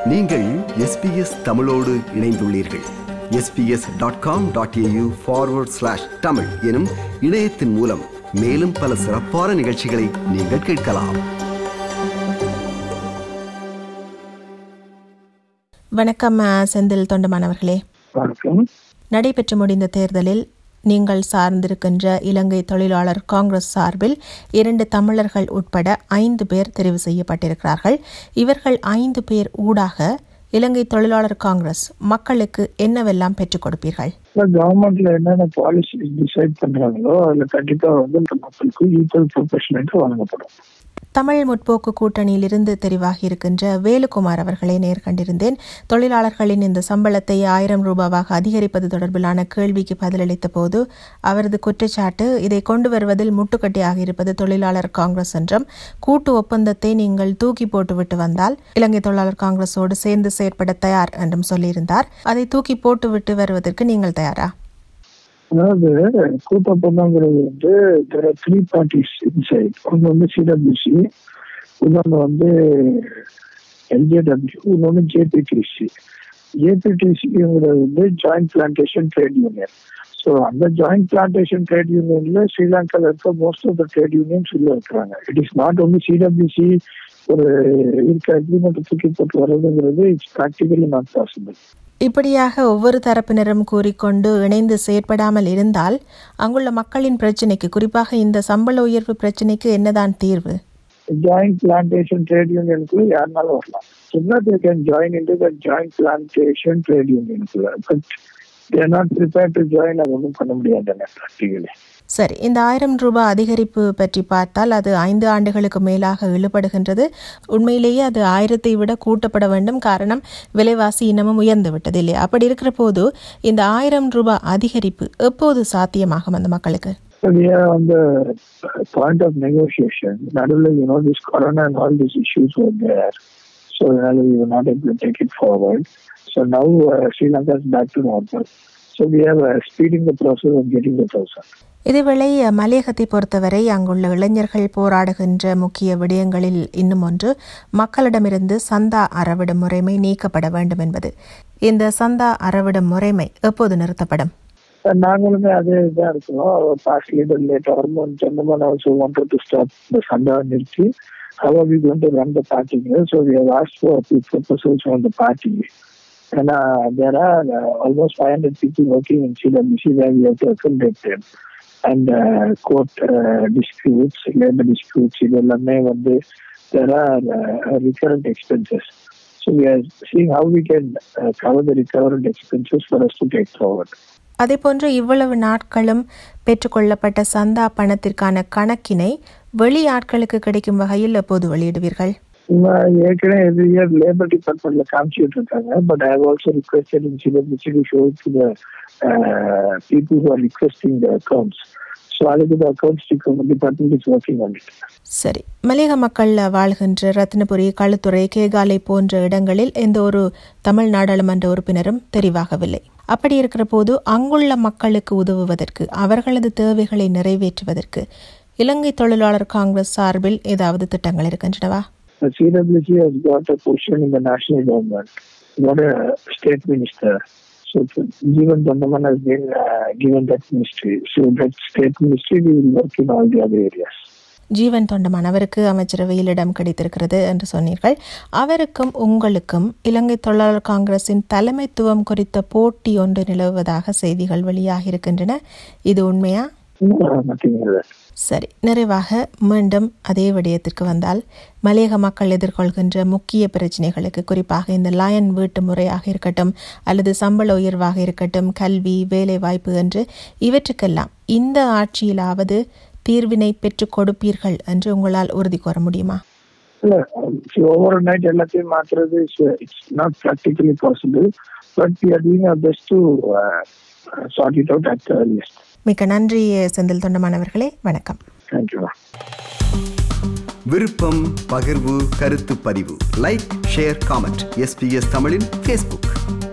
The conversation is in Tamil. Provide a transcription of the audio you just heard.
நீங்கள் எஸ்பிஎஸ் தமிழோடு இணைந்துள்ளீர்கள் SBS dot com dot AU forward slash Tamil எனும் இணையத்தின் மூலம் மேலும் பல சிறப்பான நிகழ்ச்சிகளை நீங்கள் கேட்கலாம் வணக்கம் அ, செந்தில் தொண்டமானவர்களே வணக்கம் நடைபெற்று முடிந்த தேர்தலில் நீங்கள் சார்ந்திருக்கின்ற இலங்கை தொழிலாளர் காங்கிரஸ் சார்பில் இரண்டு தமிழர்கள் உட்பட ஐந்து பேர் தெரிவு செய்யப்பட்டிருக்கிறார்கள் இவர்கள் ஐந்து பேர் ஊடாக இலங்கை தொழிலாளர் காங்கிரஸ் மக்களுக்கு என்னவெல்லாம் பெற்றுக் கொடுப்பீர்கள் கவர்மெண்ட்ல என்னென்ன பாலிசி டிசைட் பண்றாங்களோ அதுல கண்டிப்பா வந்து இந்த மக்களுக்கு ஈக்குவல் ப்ரொபோஷனேட் வழங்கப்படும் தமிழ் முற்போக்கு கூட்டணியிலிருந்து தெரிவாகி இருக்கின்ற வேலுக்குமார் அவர்களை நேர்கண்டிருந்தேன் தொழிலாளர்களின் இந்த சம்பளத்தை ஆயிரம் ரூபாவாக அதிகரிப்பது தொடர்பிலான கேள்விக்கு பதிலளித்த போது அவரது குற்றச்சாட்டு இதை கொண்டு வருவதில் முட்டுக்கட்டையாக இருப்பது தொழிலாளர் காங்கிரஸ் என்றும் கூட்டு ஒப்பந்தத்தை நீங்கள் தூக்கி போட்டுவிட்டு வந்தால் இலங்கை தொழிலாளர் காங்கிரஸோடு சேர்ந்து செயற்பட தயார் என்றும் சொல்லியிருந்தார் அதை தூக்கி போட்டுவிட்டு வருவதற்கு நீங்கள் தயாரா அதாவது கூட்டப்பந்தங்கிறது வந்து there are three parties inside ஒன்று வந்து சிடபிள்யூசி இன்னொன்று வந்து எல்ஜேடபிள்யூ இன்னொன்று ஜேபிடிசி ஜேபிடிசிங்கிறது வந்து joint plantation trade union so அந்த ஜாயிண்ட் பிளான்டேஷன் ட்ரேட் யூனியன்ல ஸ்ரீலங்காவில் இருக்க most of the trade unions உள்ள இருக்கிறாங்க it is not only CWC ஒரு இருக்க அக்ரிமெண்ட் தூக்கி போட்டு வர்றதுங்கிறது இட்ஸ் ப்ராக்டிகலி நாட் பாசிபிள் இப்படியாக ஒவ்வொரு தரப்பினரும் கூறிக்கொண்டு இணைந்து செயற்படாமல் இருந்தால் அங்குள்ள மக்களின் பிரச்சினைக்கு குறிப்பாக இந்த சம்பள உயர்வு பிரச்சினைக்கு என்னதான் தீர்வு ஜாயிண்ட் பிளான்டேஷன் ட்ரேட் யூனியனுக்குள்ள யாருனாலும் வரலாம் சொன்னா they can join into the joint plantation trade யூனியனுக்குள்ள but they're not prepare to join அது ஒன்றும் பண்ண முடியாது ப்ராக்டிகலி சரி இந்த ஆயிரம் ரூபாய் அதிகரிப்பு பற்றி பார்த்தால் அது ஐந்து ஆண்டுகளுக்கு மேலாக இழுபடுகின்றது உண்மையிலேயே அது ஆயிரத்தை விட கூட்டப்பட வேண்டும் காரணம் விலைவாசி இன்னமும் உயர்ந்து விட்டது இல்லையா அப்படி இருக்கிற போது இந்த ஆயிரம் ரூபாய் அதிகரிப்பு எப்போது சாத்தியமாகும் அந்த மக்களுக்கு So we are on the uh, point of negotiation. நடுவில் you know this corona and all these issues were there. So அதனால we were not able to take it forward. So now uh, Sri Lanka is back to normal. So we are uh, speeding the process of getting the thousand. இதேவேளை மலையகத்தை பொறுத்தவரை அங்குள்ள இளைஞர்கள் போராடுகின்ற முக்கிய விடயங்களில் இன்னும் ஒன்று மக்களிடமிருந்து சந்தா அறவிடும் முறைமை நீக்கப்பட வேண்டும் என்பது இந்த சந்தா அறவிடும் முறைமை எப்போது நிறுத்தப்படும் நாங்களுமே அதே இதாக இருக்கோம் பாஸ்ட் லீடர் லேட் ஹார்மோன் சந்தமான் also wanted to stop the சண்டா நிறுத்தி how we gone to run the party so we have asked for proposals on the party ஏன்னா there are almost five hundred people working in CWC where we have to accommodate them and court disputes labour disputes இது எல்லாமே வந்து there are recurrent expenses so we are seeing how we can cover the ரிகவரண்ட் expenses for us to take forward அதேபோன்று இவ்வளவு நாட்களும் பெற்றுக்கொள்ளப்பட்ட சந்தா பணத்திற்கான கணக்கினை வெளி ஆட்களுக்கு கிடைக்கும் வகையில் எப்போது வெளியிடுவீர்கள் நான் ஏற்கனவே எவ்ரி இயர் லேபர் டிபார்ட்மெண்ட்ல காமிச்சிட்டு இருக்காங்க but I also requested in CWC to show to the people who are requesting the accounts so அதுக்கு the accounts department is working on it சரி மலையக மக்கள் வாழ்கின்ற ரத்னபுரி களுத்துறை கேகாலை போன்ற இடங்களில் எந்த ஒரு தமிழ் நாடாளுமன்ற உறுப்பினரும் தெரிவாகவில்லை அப்படி இருக்கிற போது அங்குள்ள மக்களுக்கு உதவுவதற்கு அவர்களது தேவைகளை நிறைவேற்றுவதற்கு இலங்கை தொழிலாளர் காங்கிரஸ் சார்பில் ஏதாவது திட்டங்கள் இருக்கின்றனவா The CWC has got a position in the national government, got a state minister. So Jeevan Dandaman has been uh, given that ministry. So that state ministry we will work in all the other areas. ஜீவன் தொண்டமான் அவருக்கு அமைச்சரவையில் இடம் கிடைத்திருக்கிறது என்று சொன்னீர்கள் அவருக்கும் உங்களுக்கும் இலங்கை தொழிலாளர் காங்கிரசின் தலைமைத்துவம் குறித்த போட்டி ஒன்று நிலவுவதாக செய்திகள் வெளியாகி இருக்கின்றன இது உண்மையா No, nothing like that. சரி நிறைவாக மீண்டும் அதே விடயத்திற்கு வந்தால் மலையக மக்கள் எதிர்கொள்கின்ற முக்கிய பிரச்சனைகளுக்கு குறிப்பாக இந்த லயன் வீட்டு முறையாக இருக்கட்டும் அல்லது சம்பள உயர்வாக இருக்கட்டும் கல்வி வேலை வாய்ப்பு என்று இவற்றுக்கெல்லாம் இந்த ஆட்சியிலாவது தீர்வினை பெற்றுக் கொடுப்பீர்கள் என்று உங்களால் உறுதி கூற முடியுமா இல்ல ஓவர் நைட் எல்லாத்தையும் மாத்துறது it's not practically possible but we are doing our best to sort it out at earliest மிக்க நன்றி செந்தில் தொண்டமானவர்களே வணக்கம் தேங்க்யூ விருப்பம் பகிர்வு கருத்து பதிவு லைக் ஷேர் காமெண்ட் எஸ்பிஎஸ் தமிழின் ஃபேஸ்புக்